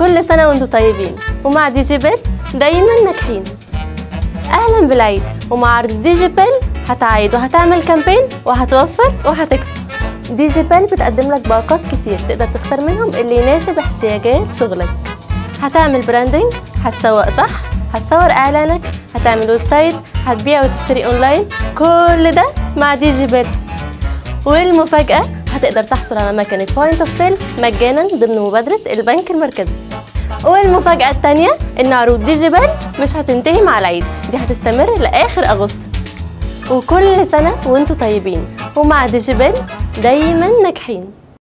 كل سنة وانتم طيبين ومع دي جي بيل دايما ناجحين أهلا بالعيد ومع عرض دي جي بيل هتعيد وهتعمل كامبين وهتوفر وهتكسب دي جي بيل بتقدم لك باقات كتير تقدر تختار منهم اللي يناسب احتياجات شغلك هتعمل براندنج هتسوق صح هتصور اعلانك هتعمل ويب سايت هتبيع وتشتري اونلاين كل ده مع دي جي بيل والمفاجأة هتقدر تحصل على مكنة بوينت اوف سيل مجانا ضمن مبادرة البنك المركزي والمفاجأة التانية إن عروض دي جي بيل مش هتنتهي مع العيد دي هتستمر لآخر أغسطس وكل سنة وانتوا طيبين ومع دي جي بيل دايما ناجحين